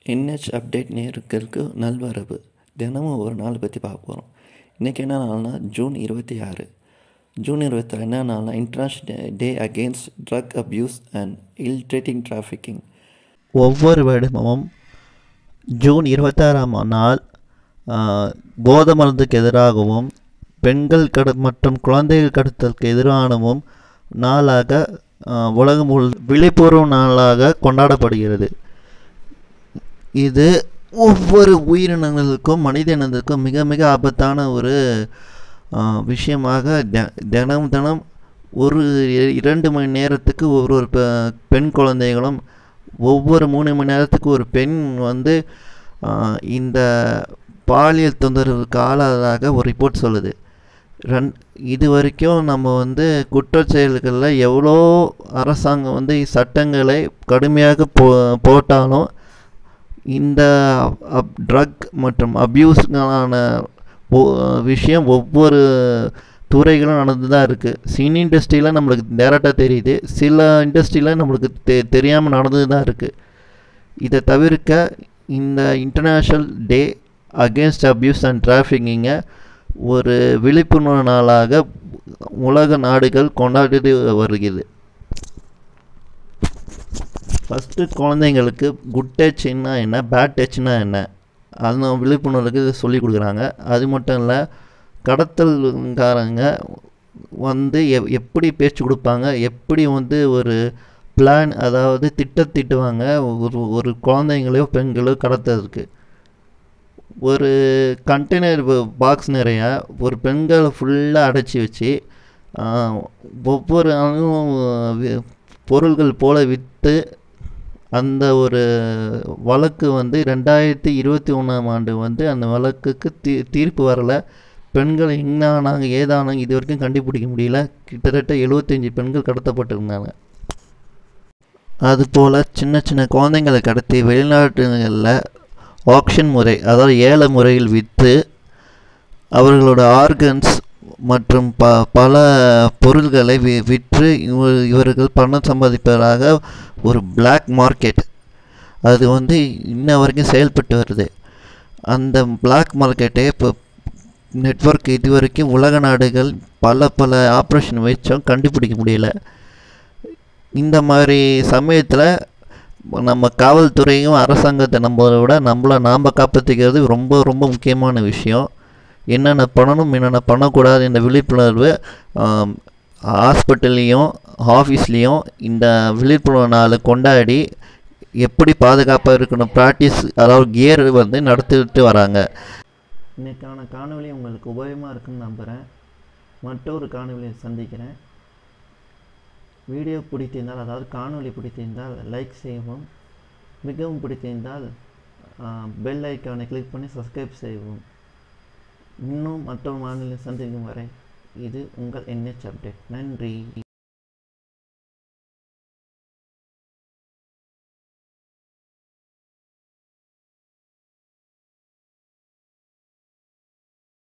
NH update நேயர்களுக்கு நல்வரவு தினமும் ஒரு நாள் பற்றி பார்க்க போகிறோம் இன்றைக்கி என்ன நாள்னா ஜூன் இருபத்தி ஆறு ஜூன் இருபத்தாறு என்ன நாள்னா international day against drug abuse and இல்ட்ரேட்டிங் டிராஃபிக்கிங் ஒவ்வொரு வருடமும் ஜூன் இருபத்தாறாம் நாள் ஆ, போதை மருந்துக்கு எதிராகவும் பெண்கள் கடு மற்றும் குழந்தைகள் கடத்தலுக்கு எதிரானவும் நாளாக ஆ, உலகம் முழு விழிப்புணர்வு நாளாக கொண்டாடப்படுகிறது இது ஒவ்வொரு உயிரினங்களுக்கும் மனித இனத்திற்கும் மிக மிக ஆபத்தான ஒரு ஆ, விஷயமாக த- தினம் தினம் ஒரு இ- இரண்டு மணி நேரத்துக்கு ஒரு ஒரு பெ- பெண் குழந்தைகளும் ஒவ்வொரு மூணு மணி நேரத்துக்கு ஒரு பெண் வந்து ஆ, இந்த பாலியல் தொந்தரவுக்கு ஆளாதாக ஒரு ரிப்போர்ட் சொல்லுது ரன் இது வரைக்கும் நம்ம வந்து குற்றச் செயல்களில் எவ்வளோ அரசாங்கம் வந்து சட்டங்களை கடுமையாக போ போட்டாலும் இந்த ட்ரக் மற்றும் அப்யூஸ்க்கான விஷயம் ஒவ்வொரு துறைகளும் நடந்து தான் இருக்குது சினி இண்டஸ்ட்ரியில் நம்மளுக்கு டேரெக்டாக தெரியுது சில இண்டஸ்ட்ரியில் நம்மளுக்கு தெ தெரியாமல் நடந்து தான் இருக்குது இதை தவிர்க்க இந்த international day against abuse and டிராஃபிக்கிங்கை ஒரு விழிப்புணர்வு நாளாக உலக நாடுகள் கொண்டாடிட்டு வருகிறது ஃபஸ்ட்டு குழந்தைங்களுக்கு குட் டச்னா என்ன பேட் டச்னா என்ன அந்த விழிப்புணர்வுக்கு சொல்லி கொடுக்குறாங்க அது மட்டும் இல்லை கடத்தல்காரங்க வந்து எ எப்படி பேச்சு கொடுப்பாங்க எப்படி வந்து ஒரு பிளான் அதாவது திட்டம் திட்டுவாங்க ஒரு ஒரு குழந்தைங்களையோ பெண்களோ கடத்துறதுக்கு ஒரு கண்டெய்னர் பாக்ஸ் நிறையா ஒரு பெண்களை ஃபுல்லாக அடைச்சி வச்சு ஆ, ஒவ்வொரு நாளும் வி- பொருள்கள் போல விற்று அந்த ஒரு வழக்கு வந்து ரெண்டாயிரத்தி இருபத்தி ஒன்றாம் ஆண்டு வந்து அந்த வழக்குக்கு தீ தீர்ப்பு வரலை பெண்கள் என்ன ஆனாங்க ஏதானாங்க இது வரைக்கும் கண்டுபிடிக்க முடியல கிட்டத்தட்ட எழுபத்தஞ்சி பெண்கள் கடத்தப்பட்டிருந்தாங்க அதுபோல் சின்ன சின்ன குழந்தைங்களை கடத்தி வெளிநாட்டுகளில் ஆக்ஷன் முறை அதாவது ஏல முறையில் விற்று அவர்களோட ஆர்கன்ஸ் மற்றும் ப பல பொருள்களை வி விற்று இவ இவர்கள் பணம் சம்பாதிப்பதாக ஒரு பிளாக் மார்க்கெட் அது வந்து இன்ன வரைக்கும் செயல்பட்டு வருது அந்த பிளாக் மார்க்கெட்டை இப்போ நெட்வொர்க் இது வரைக்கும் உலக நாடுகள் பல பல ஆப்ரேஷன் வச்சும் கண்டுபிடிக்க முடியல இந்த மாதிரி சமயத்தில் நம்ம காவல்துறையும் அரசாங்கத்தை நம்பதை விட நம்மளை நாம் காப்பாற்றிக்கிறது ரொம்ப ரொம்ப முக்கியமான விஷயம் என்னென்ன பண்ணணும் என்னென்ன பண்ணக்கூடாது இந்த விழிப்புணர்வு ஹாஸ்பிட்டல்லையும் ஆஃபீஸ்லேயும் இந்த விழிப்புணர்வு நாளை கொண்டாடி எப்படி பாதுகாப்பாக இருக்கணும் ப்ராக்டிஸ் அதாவது கியர் வந்து நடத்திட்டு வராங்க இன்னைக்கான காணொளி உங்களுக்கு உபயோகமாக இருக்குன்னு நம்புகிறேன் மற்றொரு காணொளியை சந்திக்கிறேன் வீடியோ பிடித்திருந்தால் அதாவது காணொளி பிடித்திருந்தால் லைக் செய்யவும் மிகவும் பிடித்திருந்தால் பெல் ஐக்கானை கிளிக் பண்ணி சப்ஸ்கிரைப் செய்யவும் இன்னும் மற்றொரு மாநிலம் சந்திக்கும் வரை இது உங்கள் என்ஹெச் அப்டேட் நன்றி